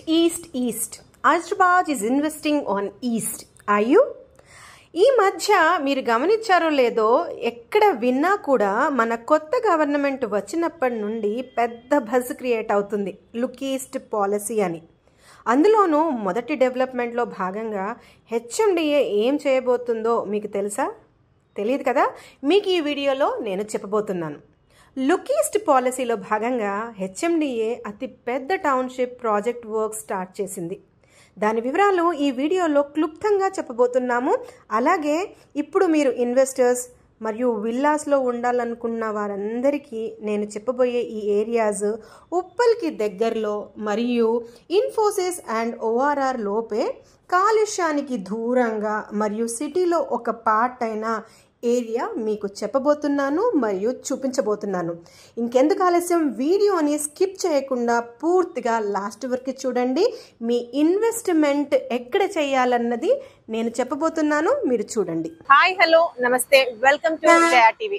east, east. Ashrabad is investing on east. Are you? ఈ మధ్య మీరు గమనించారో లేదో ఎక్కడ విన్నా కూడా మన కొత్త గవర్నమెంట్ వచ్చినప్పటి నుండి పెద్ద బజ్ క్రియేట్ అవుతుంది లుక్ ఈస్ట్ పాలసీ అని అందులోనూ మొదటి డెవలప్మెంట్లో భాగంగా హెచ్ఎండిఏ ఏం చేయబోతుందో మీకు తెలుసా తెలియదు కదా మీకు ఈ వీడియోలో నేను చెప్పబోతున్నాను లుక్ ఈస్ట్ పాలసీలో భాగంగా హెచ్ఎండిఏ అతి పెద్ద టౌన్షిప్ ప్రాజెక్ట్ వర్క్ స్టార్ట్ చేసింది దాని వివరాలు ఈ వీడియోలో క్లుప్తంగా చెప్పబోతున్నాము అలాగే ఇప్పుడు మీరు ఇన్వెస్టర్స్ మరియు విల్లాస్లో ఉండాలనుకున్న వారందరికీ నేను చెప్పబోయే ఈ ఏరియాస్ ఉప్పల్కి దగ్గరలో మరియు ఇన్ఫోసిస్ అండ్ ఓఆర్ఆర్ లోపే కాలుష్యానికి దూరంగా మరియు సిటీలో ఒక పార్ట్ అయిన ఏరియా మీకు చెప్పబోతున్నాను మరియు చూపించబోతున్నాను ఇంకెందుకు ఆలస్యం వీడియోని స్కిప్ చేయకుండా పూర్తిగా లాస్ట్ వరకు చూడండి మీ ఇన్వెస్ట్మెంట్ ఎక్కడ చేయాలన్నది నేను చెప్పబోతున్నాను మీరు చూడండి హాయ్ హలో నమస్తే welcome to Jaya TV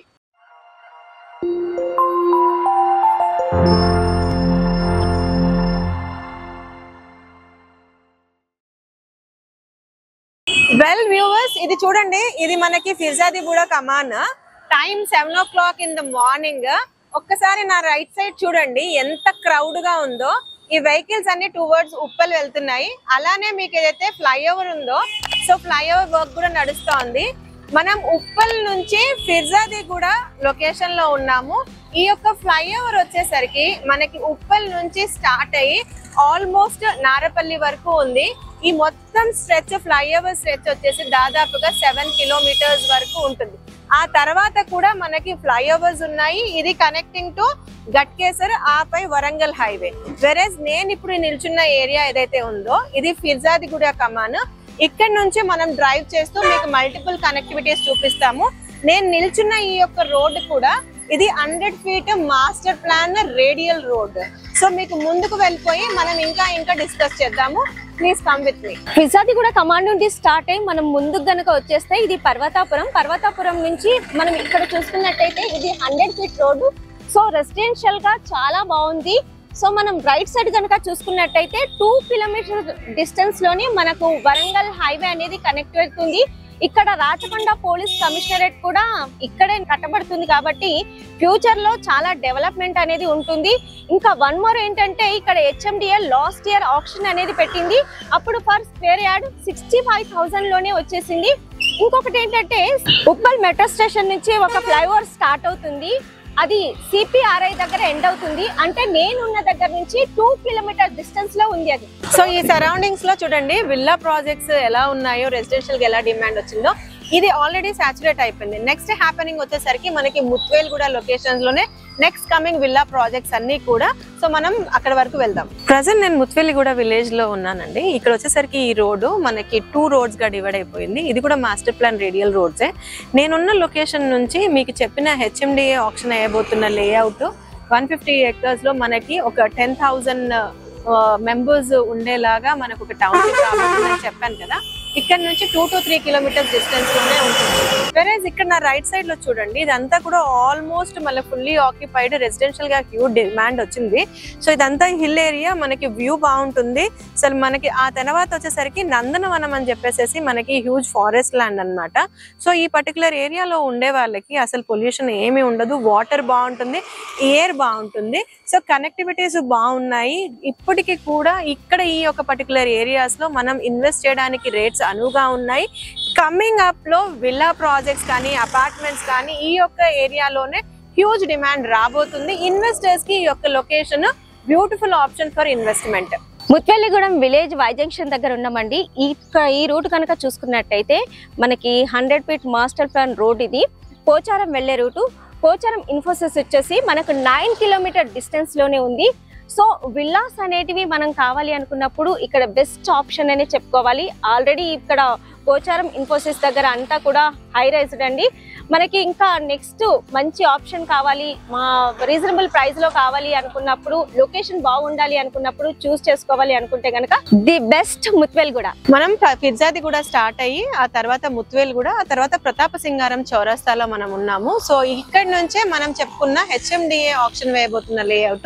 well viewers ఇది చూడండి ఇది మనకి Firzadiguda Kaman time seven o'clock in the morning ఒక్కసారి నా రైట్ సైడ్ చూడండి ఎంత క్రౌడ్ గా ఉందో ఈ వెహికల్స్ అన్ని టువర్డ్స్ ఉప్పల్ వెళ్తున్నాయి అలానే మీకు ఏదైతే ఫ్లైఓవర్ ఉందో సో ఫ్లైఓవర్ వర్క్ కూడా నడుస్తోంది మనం ఉప్పల్ నుంచి ఫిర్జాదిగూడ లొకేషన్ లో ఉన్నాము ఈ యొక్క ఫ్లైఓవర్ వచ్చేసరికి మనకి ఉప్పల్ నుంచి స్టార్ట్ అయ్యి ఆల్మోస్ట్ నారపల్లి వరకు ఉంది ఈ మొత్తం స్ట్రెచ్ ఫ్లైఓవర్ స్ట్రెచ్ వచ్చేసి దాదాపుగా సెవెన్ కిలోమీటర్స్ వరకు ఉంటుంది ఆ తర్వాత కూడా మనకి ఫ్లైఓవర్స్ ఉన్నాయి ఇది కనెక్టింగ్ టు గట్కేసర్ ఆపై వరంగల్ హైవే వెరస్ నేను ఇప్పుడు నిల్చున్న ఏరియా ఏదైతే ఉందో ఇది ఫిర్జాదిగూడ కమాన్ ఇక్కడ నుంచి మనం డ్రైవ్ చేస్తూ మీకు మల్టిపుల్ కనెక్టివిటీస్ చూపిస్తాము నేను నిల్చున్న ఈ యొక్క రోడ్ కూడా ఇది hundred feet master plan radial road so మీకు ముందుకు వెళ్ళిపోయి మనం ఇంకా ఇంకా డిస్కస్ చేద్దాము ప్లీజ్ కమ్ విత్ మీ ఫిజాది కూడా కమాండ్ నుండి స్టార్ట్ అయ్యి మనం ముందుకు గనక వచ్చేస్తే ఇది పర్వతాపురం పర్వతాపురం నుంచి మనం ఇక్కడ చూసుకున్నట్టయితే ఇది hundred feet road so residential గా చాలా బాగుంది సో మనం రైట్ సైడ్ కనుక చూసుకున్నట్టయితే టూ కిలోమీటర్ డిస్టెన్స్ లోని మనకు వరంగల్ హైవే అనేది కనెక్ట్ అవుతుంది ఇక్కడ రాచకొండ పోలీస్ కమిషనరేట్ కూడా ఇక్కడే కట్టబడుతుంది కాబట్టి ఫ్యూచర్ లో చాలా డెవలప్మెంట్ అనేది ఉంటుంది ఇంకా వన్ మోర్ ఏంటంటే ఇక్కడ హెచ్ఎండిఏ లాస్ట్ ఇయర్ ఆప్షన్ అనేది పెట్టింది అప్పుడు for square yard sixty five thousand లోనే వచ్చేసింది ఇంకొకటి ఏంటంటే ఉప్పల్ మెట్రో స్టేషన్ నుంచి ఒక ఫ్లైఓవర్ స్టార్ట్ అవుతుంది అది సిపిఆర్ఐ దగ్గర ఎండ్ అవుతుంది అంటే నేనున్న దగ్గర నుంచి టూ కిలోమీటర్ డిస్టెన్స్ లో ఉంది అది సో ఈ సరౌండింగ్స్ లో చూడండి విల్లా ప్రాజెక్ట్స్ ఎలా ఉన్నాయో రెసిడెన్షియల్ గా ఎలా డిమాండ్ వచ్చిందో ఇది ఆల్రెడీ సాచురేట్ అయిపోయింది నెక్స్ట్ హ్యాపెనింగ్ వచ్చేసరికి మనకి ముత్వేల్ కూడా లొకేషన్స్ లోనే నెక్స్ట్ కమింగ్ విల్లా ప్రాజెక్ట్స్ అన్ని కూడా సో మనం అక్కడ వరకు వెళ్దాం ప్రజెంట్ నేను ముత్వేలిగూడ విలేజ్ లో ఉన్నానండి ఇక్కడ వచ్చేసరికి ఈ రోడ్డు మనకి టూ రోడ్స్ గా డివైడ్ అయిపోయింది ఇది కూడా మాస్టర్ ప్లాన్ రేడియల్ రోడ్సే నేనున్న లొకేషన్ నుంచి మీకు చెప్పిన హెచ్ఎండిఏ ఆప్షన్ అయ్యబోతున్న లేఅవుట్ వన్ ఫిఫ్టీ ఎకర్స్ లో మనకి ఒక టెన్ థౌజండ్ మెంబర్స్ ఉండేలాగా మనకు ఒక టౌన్షిప్ రాబోతుందని చెప్పాను కదా ఇక్కడ నుంచి two to three kilometers distance లోనే ఉంటుంది వెరేజ్ ఇక్కడ నా రైట్ సైడ్ లో చూడండి ఇదంతా కూడా ఆల్మోస్ట్ మళ్ళీ ఫుల్లీ ఆక్యుపైడ్ రెసిడెన్షియల్ గా హ్యూజ్ డిమాండ్ వచ్చింది సో ఇదంతా హిల్ ఏరియా మనకి వ్యూ బాగుంటుంది అసలు మనకి ఆ తర్వాత వచ్చేసరికి నందనవనం అని చెప్పేసి మనకి హ్యూజ్ ఫారెస్ట్ ల్యాండ్ అన్నమాట సో ఈ పర్టికులర్ ఏరియాలో ఉండే వాళ్ళకి అసలు పొల్యూషన్ ఏమీ ఉండదు వాటర్ బాగుంటుంది ఎయిర్ బాగుంటుంది సో కనెక్టివిటీస్ బాగున్నాయి ఇప్పటికీ కూడా ఇక్కడ ఈ యొక్క పర్టికులర్ ఏరియాస్ లో మనం ఇన్వెస్ట్ చేయడానికి రేట్స్ అనువుగా ఉన్నాయి కమింగ్ అప్ లో విల్లా ప్రాజెక్ట్స్ కానీ అపార్ట్మెంట్స్ కానీ ఈ యొక్క ఏరియాలోనే హ్యూజ్ డిమాండ్ రాబోతుంది ఇన్వెస్టర్స్ కి ఈ యొక్క location beautiful option for investment Muthvelligudem village Y junction దగ్గర ఉన్నామండి ఈ ఈ రూట్ కనుక చూసుకున్నట్టయితే మనకి hundred feet master plan road ఇది పోచారం వెళ్లే రూటు పోచారం ఇన్ఫోసిస్ వచ్చేసి మనకు నైన్ కిలోమీటర్ డిస్టెన్స్ లోనే ఉంది సో విల్లాస్ అనేటివి మనం కావాలి అనుకున్నప్పుడు ఇక్కడ బెస్ట్ ఆప్షన్ అనే చెప్పుకోవాలి ఆల్రెడీ ఇక్కడ పోచారం ఇన్ఫోసిస్ దగ్గర అంతా కూడా హై రైజ్డ్ అండి మనకి ఇంకా నెక్స్ట్ మంచి ఆప్షన్ కావాలి మా రీజనబుల్ ప్రైస్ లో కావాలి అనుకున్నప్పుడు లొకేషన్ బాగుండాలి అనుకున్నప్పుడు చూస్ చేసుకోవాలి అనుకుంటే గనక ది బెస్ట్ ముత్వెల్ కూడా మనం ఫిర్జాది కూడా స్టార్ట్ అయ్యి ఆ తర్వాత ముత్వేల్ కూడా ఆ తర్వాత ప్రతాప సింగారం చౌరస్తాలో మనం ఉన్నాము సో ఇక్కడ నుంచే మనం చెప్పుకున్న హెచ్ఎండిఏ ఆప్షన్ వేయబోతున్న లేఅవుట్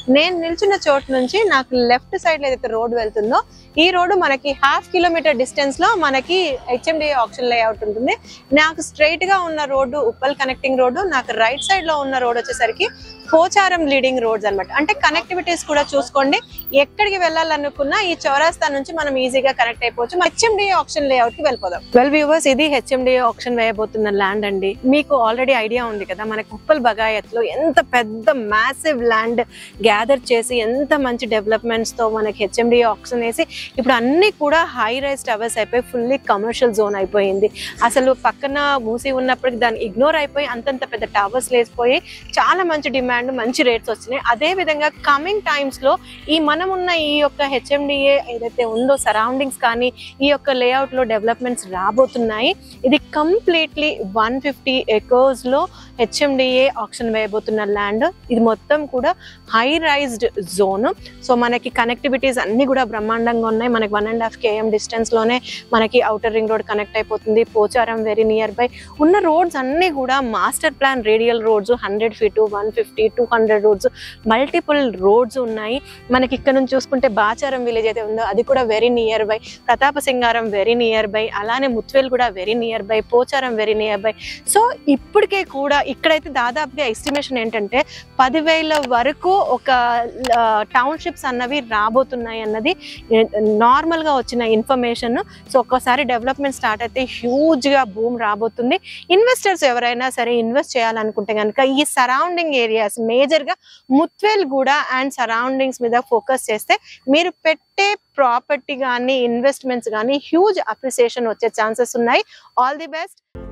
నేను నిల్చున్న చోటు నుంచి నాకు లెఫ్ట్ సైడ్ లో ఏదైతే రోడ్ వెళ్తుందో ఈ రోడ్డు మనకి హాఫ్ కిలోమీటర్ డిస్టెన్స్ లో మనకి హెచ్ఎండి ఆప్షన్ లేఅవుట్ ఉంటుంది నాకు స్ట్రైట్ గా ఉన్న రోడ్డు ఉప్పల్ కనెక్టింగ్ రోడ్డు నాకు రైట్ సైడ్ లో ఉన్న రోడ్ వచ్చేసరికి పోచారం లీడింగ్ రోడ్స్ అన్నమాట అంటే కనెక్టివిటీస్ కూడా చూసుకోండి ఎక్కడికి వెళ్ళాలనుకున్నా ఈ చౌరాస్తా నుంచి మనం ఈజీగా కనెక్ట్ అయిపోవచ్చు హెచ్ఎండి ఆప్షన్ లేఅవుట్ కి వెళ్ళిపోదాం వెల్ వ్యూవర్స్ ఇది హెచ్ఎండి ఆప్షన్ వేయబోతున్న ల్యాండ్ అండి మీకు ఆల్రెడీ ఐడియా ఉంది కదా మనకి ఉప్పల్ బగాయత్ లో ఎంత పెద్ద మ్యాసివ్ ల్యాండ్ గ్యాదర్ చేసి ఎంత మంచి డెవలప్మెంట్స్ తో మనకి హెచ్ఎండి ఆప్షన్ వేసి ఇప్పుడు అన్ని కూడా హై రైజ్ టవర్స్ అయిపోయి ఫుల్లీ కమర్షియల్ జోన్ అయిపోయింది అసలు పక్కన మూసి ఉన్నప్పటికి దాన్ని ఇగ్నోర్ అయిపోయి అంతంత పెద్ద టవర్స్ లేసిపోయి చాలా మంచి డిమాండ్ మంచి రేట్స్ వచ్చినాయి అదే విధంగా కమింగ్ టైమ్స్ లో ఈ మనం ఉన్న ఈ యొక్క హెచ్ఎండిఏ ఏదైతే ఉందో సరౌండింగ్స్ కానీ ఈ యొక్క లేఅవుట్ లో డెవలప్మెంట్స్ రాబోతున్నాయి ఇది కంప్లీట్లీ వన్ ఫిఫ్టీ ఎకర్స్ లో హెచ్ఎండిఏ ఆప్షన్ వేయబోతున్న ల్యాండ్ ఇది మొత్తం కూడా హై రైజ్డ్ జోన్ సో మనకి కనెక్టివిటీస్ అన్ని కూడా బ్రహ్మాండంగా ఉన్నాయి మనకి one and half KM distance లోనే మనకి అవుటర్ రింగ్ రోడ్ కనెక్ట్ అయిపోతుంది పోచారం వెరీ నియర్ బై ఉన్న రోడ్స్ అన్ని కూడా master plan radial roads hundred feet one fifty two hundred roads multiple roads ఉన్నాయి మనకి ఇక్కడ నుంచి చూసుకుంటే బాచారం విలేజ్ అయితే ఉందో అది కూడా very near by Pratapa Singaram very near by అలానే ముత్వేల్ కూడా very near by Pocharam very near by so ఇప్పటికే కూడా ఇక్కడైతే దాదాపుగా ఎస్టిమేషన్ ఏంటంటే పదివేల వరకు ఒక టౌన్షిప్స్ అన్నవి రాబోతున్నాయి అన్నది నార్మల్ గా వచ్చిన ఇన్ఫర్మేషన్ సో ఒక్కసారి డెవలప్మెంట్ స్టార్ట్ అయితే హ్యూజ్ గా భూమి రాబోతుంది ఇన్వెస్టర్స్ ఎవరైనా సరే ఇన్వెస్ట్ చేయాలనుకుంటే కనుక ఈ సరౌండింగ్ ఏరియాస్ మేజర్ గా ముత్వేల్ కూడా అండ్ సరౌండింగ్స్ మీద ఫోకస్ చేస్తే మీరు పెట్టే ప్రాపర్టీ కానీ ఇన్వెస్ట్మెంట్స్ కానీ హ్యూజ్ అప్రిసియేషన్ వచ్చే ఛాన్సెస్ ఉన్నాయి ఆల్ ది బెస్ట్